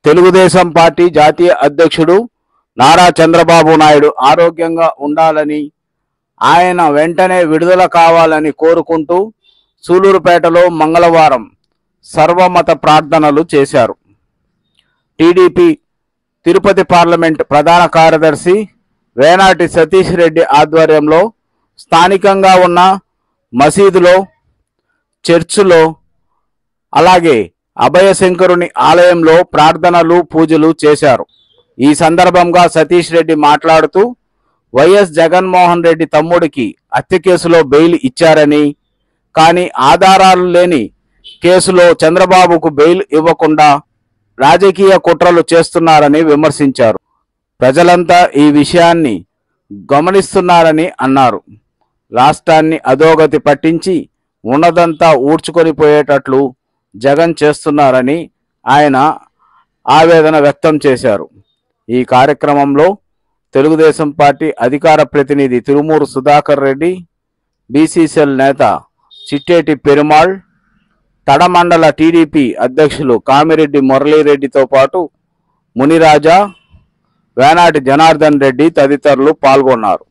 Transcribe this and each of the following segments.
Telugu Desam party జాతీయ అధ్యక్షుడు నారా చంద్రబాబు నాయుడు ఆరోగ్యంగా ఉండాలని ఆయన వెంటనే విడుదల కావాలని కోరుకుంటూ సూలూరుపేటలో మంగళవారం సర్వమత ప్రార్థనలు చేశారు టీడీపీ తిరుపతి పార్లమెంట్ ప్రధాన కార్యదర్శి వేనాటి సతీష్ రెడ్డి ఆధ్వర్యంలో స్థానికంగా ఉన్న మసీదులో చర్చిలో అలాగే అభయశంకరుని ఆలయంలో ప్రార్థనలు పూజలు చేశారు ఈ సందర్భంగా సతీష్ రెడ్డి మాట్లాడుతూ వైఎస్ జగన్మోహన్ రెడ్డి తమ్ముడికి హత్య కేసులో బెయిల్ ఇచ్చారని కానీ ఆధారాలు లేని కేసులో చంద్రబాబుకు బెయిల్ ఇవ్వకుండా రాజకీయ కుట్రలు చేస్తున్నారని విమర్శించారు ప్రజలంతా ఈ విషయాన్ని గమనిస్తున్నారని అన్నారు రాష్ట్రాన్ని అధోగతి పట్టించి ఉన్నదంతా ఊడ్చుకొని పోయేటట్లు జగన్ చేస్తున్నారని ఆయన ఆవేదన వ్యక్తం చేశారు ఈ కార్యక్రమంలో తెలుగుదేశం పార్టీ అధికార ప్రతినిధి తిరుమూరు సుధాకర్ రెడ్డి బీసీసీఎల్ నేత చిట్టేటి పెరుమాళ్ తడమండల టీడీపీ అధ్యక్షులు కామిరెడ్డి మురళీరెడ్డితో పాటు మునిరాజా వేనాటి జనార్దన్ రెడ్డి తదితరులు పాల్గొన్నారు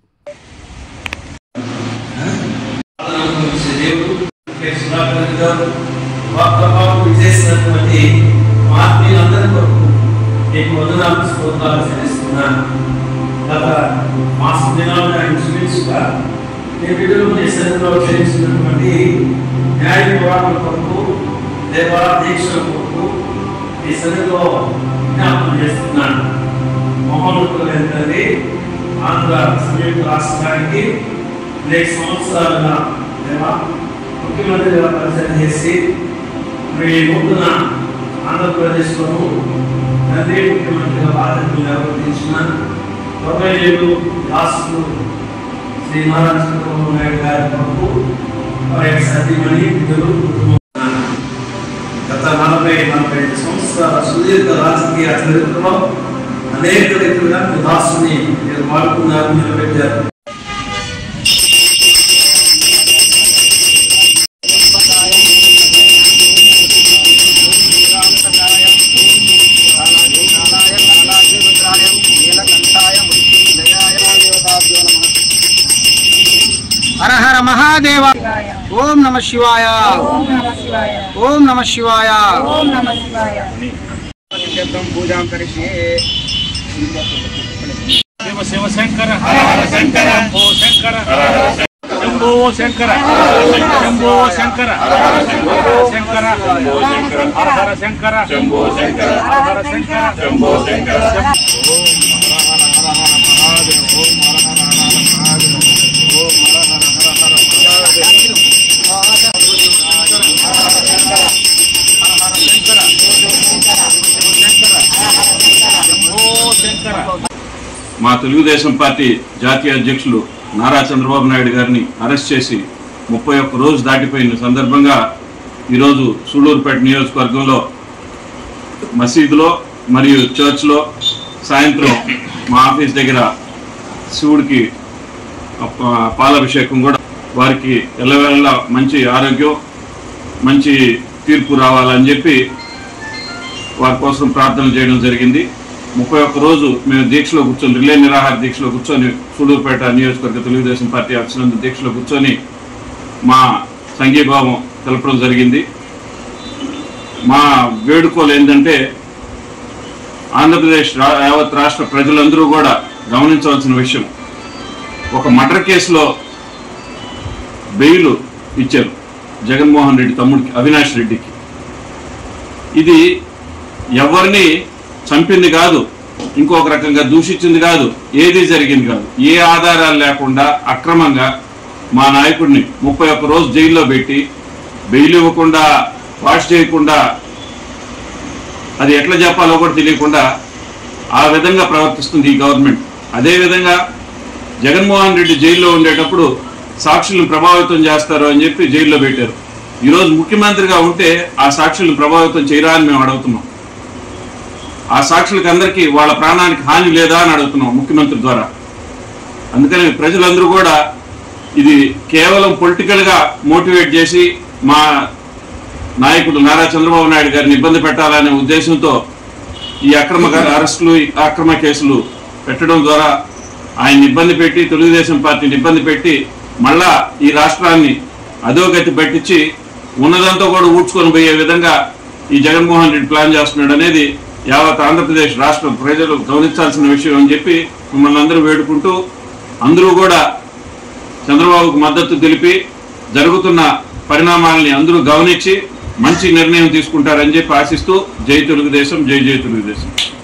అనుభవించే దేవుడు కె. సుధాకర్ గారు వాగ్దానం చేసినటువంటి మా ఆత్మీయులందరి కొరకు నీకు వందనాలు స్తోత్రాలు చెల్లిస్తున్నాను గత మాస దినాలుగా ఇంచుమించుగా నీ బిడ్డలు నీ సన్నిధిలో చేయించినటువంటి న్యాయ పోరాటం కొరకు దేవా దీక్షల కొరకు నీ సన్నిధిలో జ్ఞాపకం చేస్తున్నాను మహోన్నతులైన తండ్రి ఆంధ్ర సంయుక్త రాష్ట్రానికి అనేక సంవత్సరాలుగా దేవా ముఖ్యమంత్రిగా పరిచయం చేసి మీ నూతన ఆంధ్రప్రదేశ్లోను తండ్రి ముఖ్యమంత్రిగా బాధ్యతలు నిర్వర్తించిన తొంభై ఏడు రాష్ట్రులు శ్రీ నారాయణ చంద్రబాబు నాయుడు గారి కొరకు వారి యొక్క సతీమణి విధులు కుటుంబం గత నలభై నలభై ఐదు సంవత్సరాల సుదీర్ఘ రాజకీయ చరిత్రలో అనేక రీతిగా మీ దాసుని మీరు వాడుకున్నారు నిలబెట్టారు హర హర మహాదేవ ఓం నమ శివాయ ఓం నమ శివాయ ఓం నమ శివాయ ఓం నమ శివాయ పూజాం కరిష్యే శివ శివ శంకర శంకర శంభో శంకర శంభో శంకర శంభో శంకర శంకర హర హర శంకర శంభో శంకర హర హర శంకర శంభో శంకర మా తెలుగుదేశం పార్టీ జాతీయ అధ్యక్షులు నారా చంద్రబాబు నాయుడు గారిని అరెస్ట్ చేసి ముప్పై ఒక్క రోజు దాటిపోయిన సందర్భంగా ఈరోజు సూళ్ళూరుపేట నియోజకవర్గంలో మసీదులో మరియు చర్చ్లో సాయంత్రం మా ఆఫీస్ దగ్గర శివుడికి ఆ, పాలాభిషేకం కూడా వారికి ఎల్లవేళలా మంచి ఆరోగ్యం మంచి తీర్పు రావాలని చెప్పి వారి కోసం ప్రార్థన చేయడం జరిగింది ముప్పై ఒక్క రోజు మేము దీక్షలో కూర్చొని రిలే నిరాహార దీక్షలో కూర్చొని సూడూరుపేట నియోజకవర్గ తెలుగుదేశం పార్టీ ఆఫీస్ నందు దీక్షలో కూర్చొని మా సంఘీభావం తెలపడం జరిగింది మా వేడుకోలు ఏంటంటే ఆంధ్రప్రదేశ్ రా యావత్ రాష్ట్ర ప్రజలందరూ కూడా గమనించవలసిన విషయం ఒక మర్డర్ కేసులో బెయిల్ ఇచ్చారు జగన్మోహన్ రెడ్డి తమ్ముడికి అవినాష్ రెడ్డికి ఇది ఎవరిని చంపింది కాదు ఇంకొక రకంగా దూషించింది కాదు ఏది జరిగింది కాదు ఏ ఆధారాలు లేకుండా అక్రమంగా మా నాయకుడిని ముప్పై ఒక్క రోజు జైల్లో పెట్టి బెయిల్ ఇవ్వకుండా వాష్ చేయకుండా అది ఎట్లా చెప్పాలో కూడా తెలియకుండా ఆ విధంగా ప్రవర్తిస్తుంది ఈ గవర్నమెంట్ అదేవిధంగా జగన్మోహన్ రెడ్డి జైల్లో ఉండేటప్పుడు సాక్షులను ప్రభావితం చేస్తారు అని చెప్పి జైల్లో పెట్టారు ఈరోజు ముఖ్యమంత్రిగా ఉంటే ఆ సాక్షులను ప్రభావితం చేయరా అని మేము అడుగుతున్నాం ఆ సాక్షులకు అందరికీ వాళ్ళ ప్రాణానికి హాని లేదా అని అడుగుతున్నాం ముఖ్యమంత్రి ద్వారా అందుకని ప్రజలందరూ కూడా ఇది కేవలం పొలిటికల్ గా మోటివేట్ చేసి మా నాయకుడు నారా చంద్రబాబు నాయుడు గారిని ఇబ్బంది పెట్టాలనే ఉద్దేశంతో ఈ అక్రమ అరెస్టులు ఈ అక్రమ కేసులు పెట్టడం ద్వారా ఆయన ఇబ్బంది పెట్టి తెలుగుదేశం పార్టీని ఇబ్బంది పెట్టి మళ్ళా ఈ రాష్ట్రాన్ని అధోగతి పట్టించి ఉన్నదంతా కూడా ఊడ్చుకొని పోయే విధంగా ఈ జగన్మోహన్ రెడ్డి ప్లాన్ చేస్తున్నాడు అనేది యావత్ ఆంధ్రప్రదేశ్ రాష్ట్ర ప్రజలు గమనించాల్సిన విషయం అని చెప్పి మిమ్మల్ని అందరూ వేడుకుంటూ అందరూ కూడా చంద్రబాబుకు మద్దతు తెలిపి జరుగుతున్న పరిణామాలని అందరూ గమనించి మంచి నిర్ణయం తీసుకుంటారని చెప్పి ఆశిస్తూ జై తెలుగుదేశం జై జై తెలుగుదేశం